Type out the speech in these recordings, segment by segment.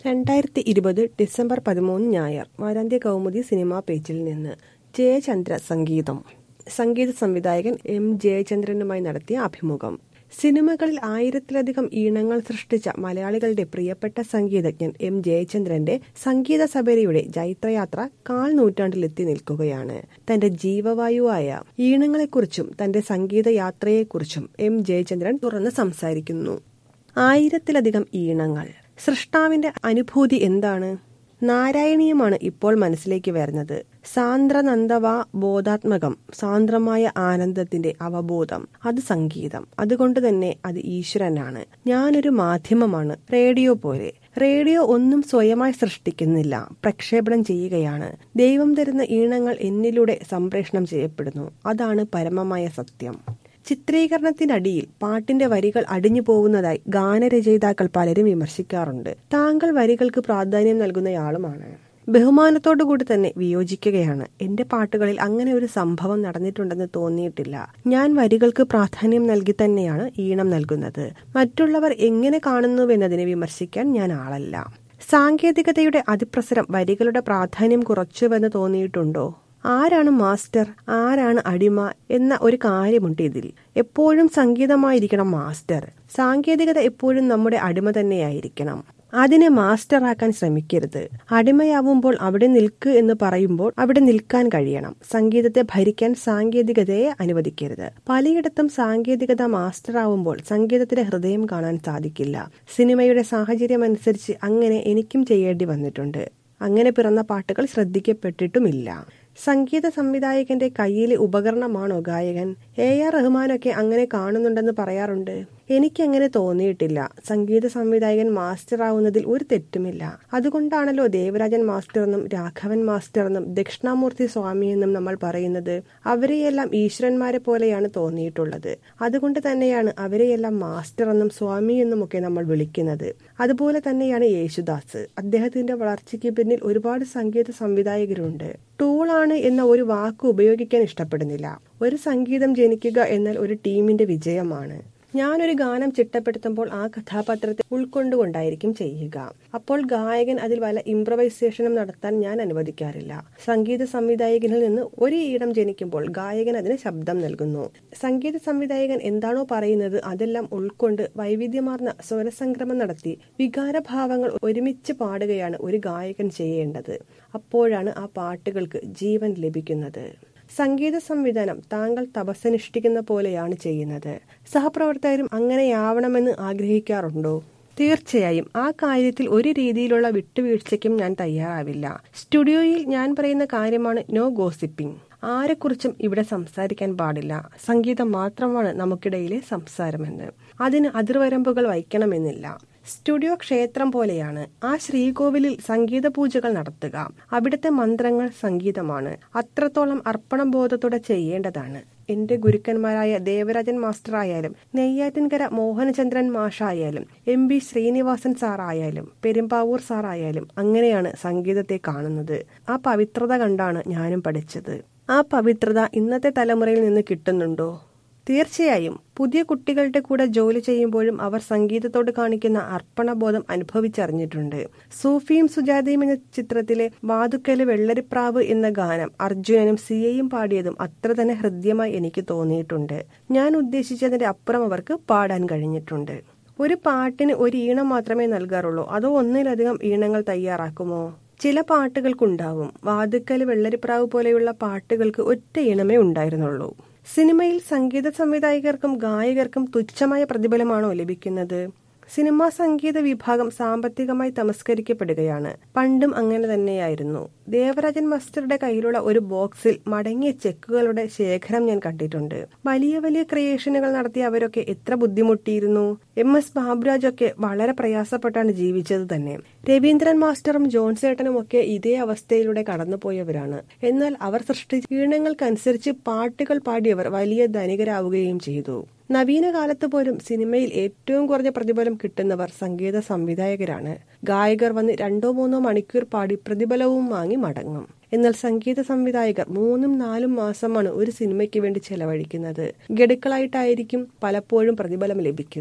രണ്ടായിരത്തി ഇരുപത് ഡിസംബർ പതിമൂന്ന് ഞായർ വാരാന്ത്യ കൗമുദി സിനിമാ പേജിൽ നിന്ന് ജയചന്ദ്ര സംഗീതം സംഗീത സംവിധായകൻ എം ജയചന്ദ്രനുമായി നടത്തിയ അഭിമുഖം സിനിമകളിൽ ആയിരത്തിലധികം ഈണങ്ങൾ സൃഷ്ടിച്ച മലയാളികളുടെ പ്രിയപ്പെട്ട സംഗീതജ്ഞൻ എം ജയചന്ദ്രന്റെ സംഗീത സബരിയുടെ ജൈത്രയാത്ര കാൽ നൂറ്റാണ്ടിലെത്തി നിൽക്കുകയാണ് തന്റെ ജീവവായുവായ ഈണങ്ങളെക്കുറിച്ചും തന്റെ സംഗീത യാത്രയെക്കുറിച്ചും എം ജയചന്ദ്രൻ തുറന്ന് സംസാരിക്കുന്നു ആയിരത്തിലധികം ഈണങ്ങൾ സൃഷ്ടാവിന്റെ അനുഭൂതി എന്താണ് നാരായണീയമാണ് ഇപ്പോൾ മനസ്സിലേക്ക് വരുന്നത് സാന്ദ്രനന്ദവ ബോധാത്മകം സാന്ദ്രമായ ആനന്ദത്തിന്റെ അവബോധം അത് സംഗീതം അതുകൊണ്ട് തന്നെ അത് ഈശ്വരനാണ് ഞാനൊരു മാധ്യമമാണ് റേഡിയോ പോലെ റേഡിയോ ഒന്നും സ്വയമായി സൃഷ്ടിക്കുന്നില്ല പ്രക്ഷേപണം ചെയ്യുകയാണ് ദൈവം തരുന്ന ഈണങ്ങൾ എന്നിലൂടെ സംപ്രേഷണം ചെയ്യപ്പെടുന്നു അതാണ് പരമമായ സത്യം ചിത്രീകരണത്തിനടിയിൽ പാട്ടിന്റെ വരികൾ അടിഞ്ഞു പോകുന്നതായി ഗാനരചയിതാക്കൾ പലരും വിമർശിക്കാറുണ്ട് താങ്കൾ വരികൾക്ക് പ്രാധാന്യം നൽകുന്നയാളുമാണ് ബഹുമാനത്തോടുകൂടി തന്നെ വിയോജിക്കുകയാണ് എന്റെ പാട്ടുകളിൽ അങ്ങനെ ഒരു സംഭവം നടന്നിട്ടുണ്ടെന്ന് തോന്നിയിട്ടില്ല ഞാൻ വരികൾക്ക് പ്രാധാന്യം നൽകി തന്നെയാണ് ഈണം നൽകുന്നത് മറ്റുള്ളവർ എങ്ങനെ കാണുന്നുവെന്നതിനെ വിമർശിക്കാൻ ഞാൻ ആളല്ല സാങ്കേതികതയുടെ അതിപ്രസരം വരികളുടെ പ്രാധാന്യം കുറച്ചുവെന്ന് തോന്നിയിട്ടുണ്ടോ ആരാണ് മാസ്റ്റർ ആരാണ് അടിമ എന്ന ഒരു കാര്യമുണ്ട് ഇതിൽ എപ്പോഴും സംഗീതമായിരിക്കണം മാസ്റ്റർ സാങ്കേതികത എപ്പോഴും നമ്മുടെ അടിമ തന്നെയായിരിക്കണം അതിനെ മാസ്റ്ററാക്കാൻ ശ്രമിക്കരുത് അടിമയാവുമ്പോൾ അവിടെ നിൽക്ക് എന്ന് പറയുമ്പോൾ അവിടെ നിൽക്കാൻ കഴിയണം സംഗീതത്തെ ഭരിക്കാൻ സാങ്കേതികതയെ അനുവദിക്കരുത് പലയിടത്തും സാങ്കേതികത മാസ്റ്ററാവുമ്പോൾ സംഗീതത്തിന്റെ ഹൃദയം കാണാൻ സാധിക്കില്ല സിനിമയുടെ സാഹചര്യം അനുസരിച്ച് അങ്ങനെ എനിക്കും ചെയ്യേണ്ടി വന്നിട്ടുണ്ട് അങ്ങനെ പിറന്ന പാട്ടുകൾ ശ്രദ്ധിക്കപ്പെട്ടിട്ടുമില്ല സംഗീത സംവിധായകന്റെ കയ്യിലെ ഉപകരണമാണോ ഗായകൻ എ ആർ റഹ്മാനൊക്കെ അങ്ങനെ കാണുന്നുണ്ടെന്ന് പറയാറുണ്ട് എനിക്കങ്ങനെ തോന്നിയിട്ടില്ല സംഗീത സംവിധായകൻ മാസ്റ്റർ ആവുന്നതിൽ ഒരു തെറ്റുമില്ല അതുകൊണ്ടാണല്ലോ ദേവരാജൻ മാസ്റ്റർ എന്നും രാഘവൻ മാസ്റ്റർ എന്നും ദക്ഷിണാമൂർത്തി സ്വാമി എന്നും നമ്മൾ പറയുന്നത് അവരെയെല്ലാം ഈശ്വരന്മാരെ പോലെയാണ് തോന്നിയിട്ടുള്ളത് അതുകൊണ്ട് തന്നെയാണ് അവരെയെല്ലാം മാസ്റ്റർ എന്നും സ്വാമി എന്നും ഒക്കെ നമ്മൾ വിളിക്കുന്നത് അതുപോലെ തന്നെയാണ് യേശുദാസ് അദ്ദേഹത്തിന്റെ വളർച്ചയ്ക്ക് പിന്നിൽ ഒരുപാട് സംഗീത സംവിധായകരുണ്ട് ടൂളാണ് എന്ന ഒരു വാക്ക് ഉപയോഗിക്കാൻ ഇഷ്ടപ്പെടുന്നില്ല ഒരു സംഗീതം ജനിക്കുക എന്നാൽ ഒരു ടീമിന്റെ വിജയമാണ് ഞാനൊരു ഗാനം ചിട്ടപ്പെടുത്തുമ്പോൾ ആ കഥാപാത്രത്തെ ഉൾക്കൊണ്ടുകൊണ്ടായിരിക്കും ചെയ്യുക അപ്പോൾ ഗായകൻ അതിൽ വല്ല ഇംപ്രവൈസേഷനും നടത്താൻ ഞാൻ അനുവദിക്കാറില്ല സംഗീത സംവിധായകനിൽ നിന്ന് ഒരു ഈടം ജനിക്കുമ്പോൾ ഗായകൻ അതിന് ശബ്ദം നൽകുന്നു സംഗീത സംവിധായകൻ എന്താണോ പറയുന്നത് അതെല്ലാം ഉൾക്കൊണ്ട് വൈവിധ്യമാർന്ന സ്വരസംക്രമം നടത്തി വികാരഭാവങ്ങൾ ഒരുമിച്ച് പാടുകയാണ് ഒരു ഗായകൻ ചെയ്യേണ്ടത് അപ്പോഴാണ് ആ പാട്ടുകൾക്ക് ജീവൻ ലഭിക്കുന്നത് സംഗീത സംവിധാനം താങ്കൾ തപസ്സനുഷ്ഠിക്കുന്ന പോലെയാണ് ചെയ്യുന്നത് സഹപ്രവർത്തകരും അങ്ങനെയാവണമെന്ന് ആഗ്രഹിക്കാറുണ്ടോ തീർച്ചയായും ആ കാര്യത്തിൽ ഒരു രീതിയിലുള്ള വിട്ടുവീഴ്ചയ്ക്കും ഞാൻ തയ്യാറാവില്ല സ്റ്റുഡിയോയിൽ ഞാൻ പറയുന്ന കാര്യമാണ് നോ ഗോസിപ്പിംഗ് ആരെക്കുറിച്ചും ഇവിടെ സംസാരിക്കാൻ പാടില്ല സംഗീതം മാത്രമാണ് നമുക്കിടയിലെ സംസാരമെന്ന് അതിന് അതിർവരമ്പുകൾ വയ്ക്കണമെന്നില്ല സ്റ്റുഡിയോ ക്ഷേത്രം പോലെയാണ് ആ ശ്രീകോവിലിൽ സംഗീത പൂജകൾ നടത്തുക അവിടുത്തെ മന്ത്രങ്ങൾ സംഗീതമാണ് അത്രത്തോളം അർപ്പണബോധത്തോടെ ചെയ്യേണ്ടതാണ് എന്റെ ഗുരുക്കന്മാരായ ദേവരാജൻ മാസ്റ്റർ ആയാലും നെയ്യാറ്റിൻകര മോഹനചന്ദ്രൻ മാഷായാലും എം ബി ശ്രീനിവാസൻ സാറായാലും പെരുമ്പാവൂർ സാറായാലും അങ്ങനെയാണ് സംഗീതത്തെ കാണുന്നത് ആ പവിത്രത കണ്ടാണ് ഞാനും പഠിച്ചത് ആ പവിത്രത ഇന്നത്തെ തലമുറയിൽ നിന്ന് കിട്ടുന്നുണ്ടോ തീർച്ചയായും പുതിയ കുട്ടികളുടെ കൂടെ ജോലി ചെയ്യുമ്പോഴും അവർ സംഗീതത്തോട് കാണിക്കുന്ന അർപ്പണബോധം അനുഭവിച്ചറിഞ്ഞിട്ടുണ്ട് സൂഫിയും സുജാതയും എന്ന ചിത്രത്തിലെ വാതുക്കല് വെള്ളരിപ്രാവ് എന്ന ഗാനം അർജുനനും സിയയും പാടിയതും അത്ര തന്നെ ഹൃദ്യമായി എനിക്ക് തോന്നിയിട്ടുണ്ട് ഞാൻ ഉദ്ദേശിച്ചതിന്റെ അപ്പുറം അവർക്ക് പാടാൻ കഴിഞ്ഞിട്ടുണ്ട് ഒരു പാട്ടിന് ഒരു ഈണം മാത്രമേ നൽകാറുള്ളൂ അതോ ഒന്നിലധികം ഈണങ്ങൾ തയ്യാറാക്കുമോ ചില പാട്ടുകൾക്കുണ്ടാവും വാതുക്കല് വെള്ളരിപ്രാവ് പോലെയുള്ള പാട്ടുകൾക്ക് ഒറ്റ ഈണമേ ഉണ്ടായിരുന്നുള്ളൂ സിനിമയിൽ സംഗീത സംവിധായകർക്കും ഗായകർക്കും തുച്ഛമായ പ്രതിഫലമാണോ ലഭിക്കുന്നത് സിനിമാ സംഗീത വിഭാഗം സാമ്പത്തികമായി തമസ്കരിക്കപ്പെടുകയാണ് പണ്ടും അങ്ങനെ തന്നെയായിരുന്നു ദേവരാജൻ മാസ്റ്ററുടെ കയ്യിലുള്ള ഒരു ബോക്സിൽ മടങ്ങിയ ചെക്കുകളുടെ ശേഖരം ഞാൻ കണ്ടിട്ടുണ്ട് വലിയ വലിയ ക്രിയേഷനുകൾ നടത്തിയ അവരൊക്കെ എത്ര ബുദ്ധിമുട്ടിയിരുന്നു എം എസ് ബാബുരാജ് ഒക്കെ വളരെ പ്രയാസപ്പെട്ടാണ് ജീവിച്ചത് തന്നെ രവീന്ദ്രൻ മാസ്റ്ററും ജോൺസേട്ടനും ഒക്കെ ഇതേ അവസ്ഥയിലൂടെ കടന്നുപോയവരാണ് എന്നാൽ അവർ സൃഷ്ടിച്ച ഈണങ്ങൾക്കനുസരിച്ച് പാട്ടുകൾ പാടിയവർ വലിയ ധനികരാവുകയും ചെയ്തു നവീന കാലത്ത് പോലും സിനിമയിൽ ഏറ്റവും കുറഞ്ഞ പ്രതിഫലം കിട്ടുന്നവർ സംഗീത സംവിധായകരാണ് ഗായകർ വന്ന് രണ്ടോ മൂന്നോ മണിക്കൂർ പാടി പ്രതിഫലവും വാങ്ങി മടങ്ങും എന്നാൽ സംഗീത സംവിധായകർ മൂന്നും നാലും മാസമാണ് ഒരു സിനിമയ്ക്ക് വേണ്ടി ചെലവഴിക്കുന്നത് ഗഡുക്കളായിട്ടായിരിക്കും പലപ്പോഴും പ്രതിഫലം ലഭിക്കുക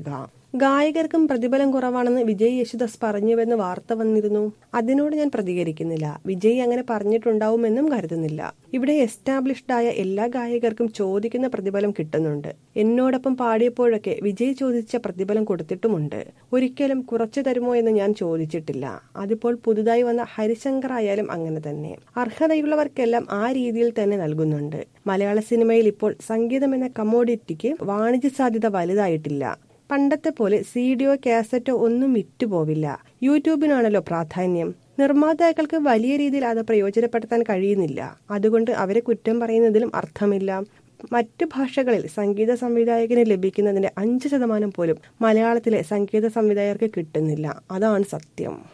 ഗായകർക്കും പ്രതിഫലം കുറവാണെന്ന് വിജയ് യേശുദാസ് പറഞ്ഞുവെന്ന് വാർത്ത വന്നിരുന്നു അതിനോട് ഞാൻ പ്രതികരിക്കുന്നില്ല വിജയ് അങ്ങനെ പറഞ്ഞിട്ടുണ്ടാവുമെന്നും കരുതുന്നില്ല ഇവിടെ എസ്റ്റാബ്ലിഷ്ഡ് ആയ എല്ലാ ഗായകർക്കും ചോദിക്കുന്ന പ്രതിഫലം കിട്ടുന്നുണ്ട് എന്നോടൊപ്പം പാടിയപ്പോഴൊക്കെ വിജയ് ചോദിച്ച പ്രതിഫലം കൊടുത്തിട്ടുമുണ്ട് ഒരിക്കലും കുറച്ചു തരുമോ എന്ന് ഞാൻ ചോദിച്ചിട്ടില്ല അതിപ്പോൾ പുതുതായി വന്ന ഹരിശങ്കർ ആയാലും അങ്ങനെ തന്നെ അർഹതയുള്ളവർക്കെല്ലാം ആ രീതിയിൽ തന്നെ നൽകുന്നുണ്ട് മലയാള സിനിമയിൽ ഇപ്പോൾ സംഗീതം എന്ന കമ്മോഡിറ്റിക്ക് വാണിജ്യ സാധ്യത വലുതായിട്ടില്ല പണ്ടത്തെ പോലെ സീഡിയോ കാസറ്റോ ഒന്നും വിറ്റുപോവില്ല യൂട്യൂബിനാണല്ലോ പ്രാധാന്യം നിർമ്മാതാക്കൾക്ക് വലിയ രീതിയിൽ അത് പ്രയോജനപ്പെടുത്താൻ കഴിയുന്നില്ല അതുകൊണ്ട് അവരെ കുറ്റം പറയുന്നതിലും അർത്ഥമില്ല മറ്റു ഭാഷകളിൽ സംഗീത സംവിധായകന് ലഭിക്കുന്നതിന്റെ അഞ്ച് ശതമാനം പോലും മലയാളത്തിലെ സംഗീത സംവിധായകർക്ക് കിട്ടുന്നില്ല അതാണ് സത്യം